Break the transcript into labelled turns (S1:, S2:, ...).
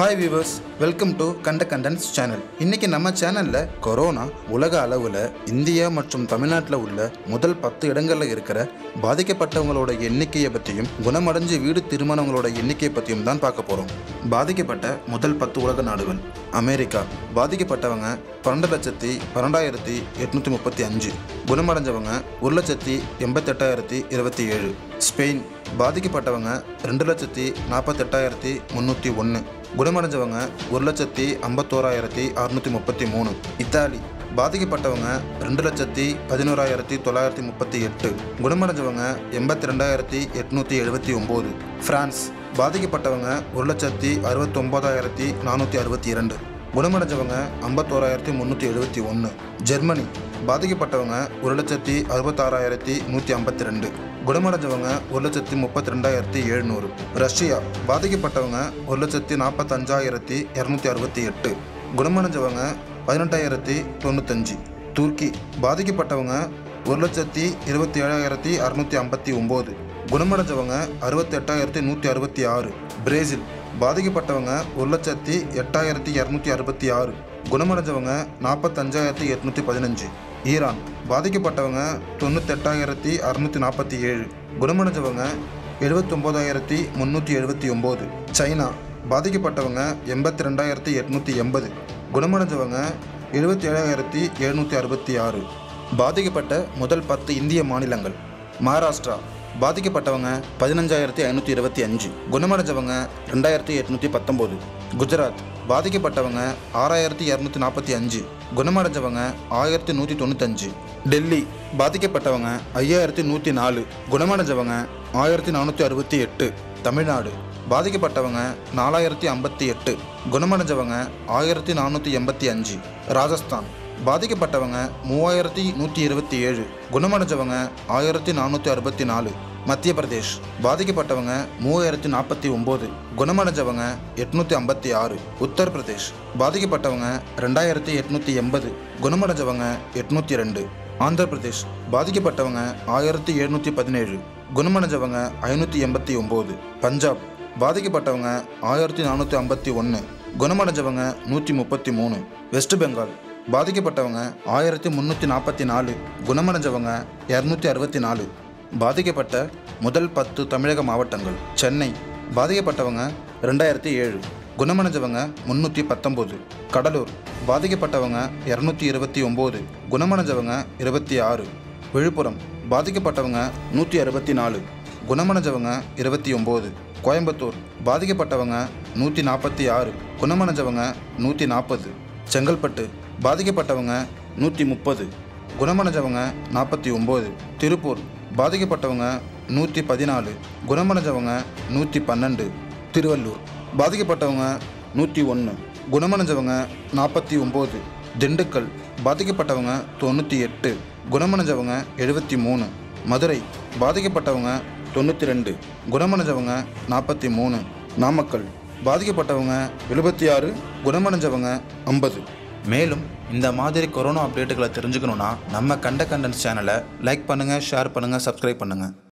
S1: hi viewers welcome to கண்ட கண்டன்ஸ் channel இன்னைக்கு நம்ம சேனல்ல கொரோனா உலக அளவில் இந்தியா மற்றும் தமிழ்நாட்டில் உள்ள முதல் பத்து இடங்களில் இருக்கிற பாதிக்கப்பட்டவங்களோட எண்ணிக்கையை பற்றியும் குணமடைஞ்சு வீடு திருமணங்களோட எண்ணிக்கையை பற்றியும் தான் பார்க்க போகிறோம் பாதிக்கப்பட்ட முதல் பத்து உலக நாடுகள் அமெரிக்கா பாதிக்கப்பட்டவங்க பன்னெண்டு லட்சத்தி பன்னெண்டாயிரத்தி எட்நூற்றி முப்பத்தி அஞ்சு குணமடைஞ்சவங்க ஒரு லட்சத்தி எண்பத்தெட்டாயிரத்தி இருபத்தி ஏழு ஸ்பெயின் பாதிக்கப்பட்டவங்க ரெண்டு லட்சத்தி நாற்பத்தெட்டாயிரத்தி முந்நூற்றி ஒன்று குணமடைஞ்சவங்க ஒரு லட்சத்தி ஐம்பத்தோராயிரத்தி அறுநூற்றி முப்பத்தி மூணு இத்தாலி பாதிக்கப்பட்டவங்க ரெண்டு லட்சத்தி பதினோராயிரத்தி தொள்ளாயிரத்தி முப்பத்தி எட்டு குணமடைஞ்சவங்க எண்பத்தி ரெண்டாயிரத்தி எட்நூற்றி எழுபத்தி ஒம்பது ஃப்ரான்ஸ் பாதிக்கப்பட்டவங்க ஒரு லட்சத்தி அறுபத்தொம்போதாயிரத்தி நானூற்றி அறுபத்தி இரண்டு குணமடைஞ்சவங்க ஐம்பத்தோராயிரத்தி முந்நூற்றி எழுபத்தி ஒன்று ஜெர்மனி பாதிக்கப்பட்டவங்க ஒரு லட்சத்தி அறுபத்தாறாயிரத்தி நூற்றி ஐம்பத்தி ரெண்டு குணமடைஞ்சவங்க ஒரு லட்சத்தி முப்பத்தி ரெண்டாயிரத்தி எழுநூறு ரஷ்யா பாதிக்கப்பட்டவங்க ஒரு லட்சத்தி நாற்பத்தஞ்சாயிரத்தி இரநூத்தி அறுபத்தி எட்டு குணமடைஞ்சவங்க பதினெட்டாயிரத்தி தொண்ணூத்தஞ்சு துருக்கி பாதிக்கப்பட்டவங்க ஒரு லட்சத்தி இருபத்தி ஏழாயிரத்தி அறுநூற்றி ஐம்பத்தி ஒம்பது குணமடைஞ்சவங்க அறுபத்தி எட்டாயிரத்தி நூற்றி அறுபத்தி ஆறு பிரேசில் பாதிக்கப்பட்டவங்க ஒரு லட்சத்தி எட்டாயிரத்தி இரநூத்தி அறுபத்தி ஆறு குணமடைஞ்சவங்க நாற்பத்தஞ்சாயிரத்தி எட்நூற்றி பதினஞ்சு ஈரான் பாதிக்கப்பட்டவங்க தொண்ணூத்தெட்டாயிரத்தி அறுநூற்றி நாற்பத்தி ஏழு குணமடைஞ்சவங்க எழுபத்தொம்போதாயிரத்தி முந்நூற்றி எழுபத்தி ஒம்பது சைனா பாதிக்கப்பட்டவங்க எண்பத்தி ரெண்டாயிரத்தி எட்நூற்றி எண்பது குணமடைஞ்சவங்க எழுபத்தி ஏழாயிரத்தி எழுநூற்றி அறுபத்தி ஆறு பாதிக்கப்பட்ட முதல் பத்து இந்திய மாநிலங்கள் மகாராஷ்டிரா பாதிக்கப்பட்டவங்க பதினஞ்சாயிரத்தி ஐநூற்றி இருபத்தி அஞ்சு குணமடைஞ்சவங்க ரெண்டாயிரத்தி எட்நூற்றி பத்தொம்போது குஜராத் பாதிக்கப்பட்டவங்க ஆறாயிரத்தி இரநூத்தி நாற்பத்தி அஞ்சு குணமடைஞ்சவங்க ஆயிரத்தி நூற்றி தொண்ணூத்தஞ்சு டெல்லி பாதிக்கப்பட்டவங்க ஐயாயிரத்தி நூற்றி நாலு குணமடைஞ்சவங்க ஆயிரத்தி நானூற்றி அறுபத்தி எட்டு தமிழ்நாடு பாதிக்கப்பட்டவங்க நாலாயிரத்தி ஐம்பத்தி எட்டு குணமடைஞ்சவங்க ஆயிரத்தி நானூற்றி எண்பத்தி அஞ்சு ராஜஸ்தான் பாதிக்கப்பட்டவங்க மூவாயிரத்தி நூற்றி இருபத்தி ஏழு குணமடைஞ்சவங்க ஆயிரத்தி நானூற்றி அறுபத்தி நாலு மத்திய பிரதேஷ் பாதிக்கப்பட்டவங்க மூவாயிரத்தி நாற்பத்தி ஒம்பது குணமடைஞ்சவங்க எட்நூற்றி ஐம்பத்தி ஆறு உத்தரப்பிரதேஷ் பாதிக்கப்பட்டவங்க ரெண்டாயிரத்தி எட்நூற்றி எண்பது குணமடைஞ்சவங்க எட்நூற்றி ரெண்டு ஆந்திர பிரதேஷ் பாதிக்கப்பட்டவங்க ஆயிரத்தி எழுநூற்றி பதினேழு குணமடைஞ்சவங்க ஐநூற்றி எண்பத்தி ஒம்பது பஞ்சாப் பாதிக்கப்பட்டவங்க ஆயிரத்தி நானூற்றி ஐம்பத்தி ஒன்று குணமடைஞ்சவங்க நூற்றி முப்பத்தி மூணு வெஸ்ட் பெங்கால் பாதிக்கப்பட்டவங்க ஆயிரத்தி முந்நூற்றி நாற்பத்தி நாலு குணமடைஞ்சவங்க இரநூத்தி அறுபத்தி நாலு பாதிக்கப்பட்ட முதல் பத்து தமிழக மாவட்டங்கள் சென்னை பாதிக்கப்பட்டவங்க ரெண்டாயிரத்தி ஏழு குணமடைஞ்சவங்க முந்நூற்றி பத்தொம்போது கடலூர் பாதிக்கப்பட்டவங்க இரநூத்தி இருபத்தி ஒம்பது குணமடைஞ்சவங்க இருபத்தி ஆறு விழுப்புரம் பாதிக்கப்பட்டவங்க நூற்றி அறுபத்தி நாலு குணமடைஞ்சவங்க இருபத்தி ஒம்பது கோயம்புத்தூர் பாதிக்கப்பட்டவங்க நூற்றி நாற்பத்தி ஆறு குணமடைஞ்சவங்க நூற்றி நாற்பது செங்கல்பட்டு பாதிக்கப்பட்டவங்க நூற்றி முப்பது குணமடைஞ்சவங்க நாற்பத்தி ஒம்பது திருப்பூர் பாதிக்கப்பட்டவங்க நூற்றி பதினாலு குணமடைஞ்சவங்க நூற்றி பன்னெண்டு திருவள்ளூர் பாதிக்கப்பட்டவங்க நூற்றி ஒன்று குணமடைஞ்சவங்க நாற்பத்தி ஒம்பது திண்டுக்கல் பாதிக்கப்பட்டவங்க தொண்ணூற்றி எட்டு குணமடைஞ்சவங்க எழுபத்தி மூணு மதுரை பாதிக்கப்பட்டவங்க தொண்ணூற்றி ரெண்டு குணமடைஞ்சவங்க நாற்பத்தி மூணு நாமக்கல் பாதிக்கப்பட்டவங்க எழுபத்தி ஆறு குணமடைஞ்சவங்க ஐம்பது மேலும் இந்த மாதிரி கொரோனா அப்டேட்டுகளை தெரிஞ்சுக்கணுன்னா நம்ம கண்ட கண்டன்ஸ் சேனலை லைக் பண்ணுங்கள் ஷேர் பண்ணுங்கள் சப்ஸ்கிரைப் பண்ணுங்கள்